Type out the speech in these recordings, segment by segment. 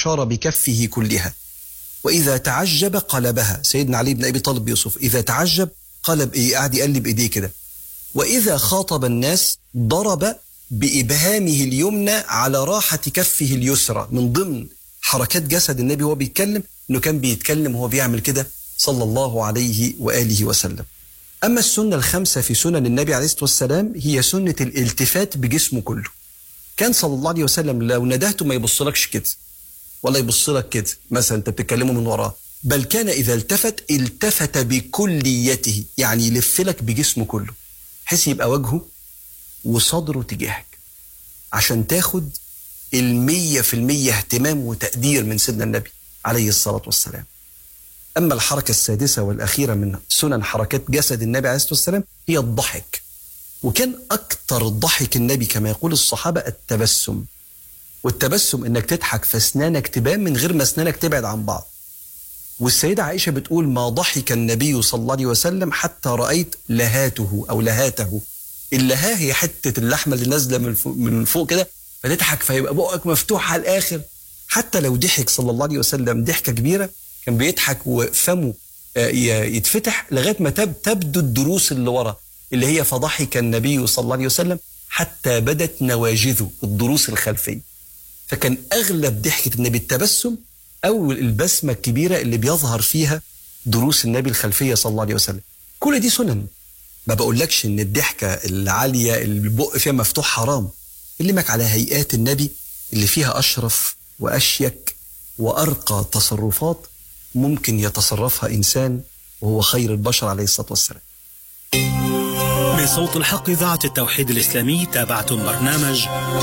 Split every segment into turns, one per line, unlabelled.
أشار بكفه كلها وإذا تعجب قلبها سيدنا علي بن أبي طالب يوسف إذا تعجب قلب إيه قاعد يقلب إيديه كده وإذا خاطب الناس ضرب بإبهامه اليمنى على راحة كفه اليسرى من ضمن حركات جسد النبي وهو بيتكلم إنه كان بيتكلم وهو بيعمل كده صلى الله عليه وآله وسلم أما السنة الخمسة في سنن النبي عليه الصلاة والسلام هي سنة الالتفات بجسمه كله كان صلى الله عليه وسلم لو ندهته ما يبصلكش كده ولا يبص لك كده مثلا انت بتتكلمه من وراه بل كان اذا التفت التفت بكليته يعني يلف لك بجسمه كله بحيث يبقى وجهه وصدره تجاهك عشان تاخد المية في المية اهتمام وتقدير من سيدنا النبي عليه الصلاة والسلام أما الحركة السادسة والأخيرة من سنن حركات جسد النبي عليه الصلاة والسلام هي الضحك وكان أكتر ضحك النبي كما يقول الصحابة التبسم والتبسم انك تضحك فاسنانك تبان من غير ما اسنانك تبعد عن بعض والسيدة عائشة بتقول ما ضحك النبي صلى الله عليه وسلم حتى رأيت لهاته أو لهاته اللها هي حتة اللحمة اللي نازلة من فوق, من فوق كده فتضحك فيبقى بقك مفتوح على الآخر حتى لو ضحك صلى الله عليه وسلم ضحكة كبيرة كان بيضحك وفمه يتفتح لغاية ما تب تبدو الدروس اللي ورا اللي هي فضحك النبي صلى الله عليه وسلم حتى بدت نواجذه الضروس الخلفيه فكان اغلب ضحكه النبي التبسم او البسمه الكبيره اللي بيظهر فيها دروس النبي الخلفيه صلى الله عليه وسلم كل دي سنن ما بقولكش ان الضحكه العاليه اللي البق فيها مفتوح حرام كلمك على هيئات النبي اللي فيها اشرف واشيك وارقى تصرفات ممكن يتصرفها انسان وهو خير البشر عليه الصلاه والسلام
من صوت الحق إذاعة التوحيد الإسلامي تابعتم برنامج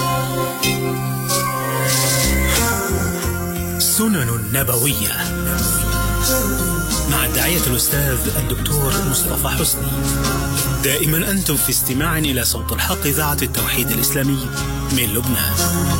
سنن نبوية مع الداعية الأستاذ الدكتور مصطفى حسني دائما أنتم في استماع إلى صوت الحق إذاعة التوحيد الإسلامي من لبنان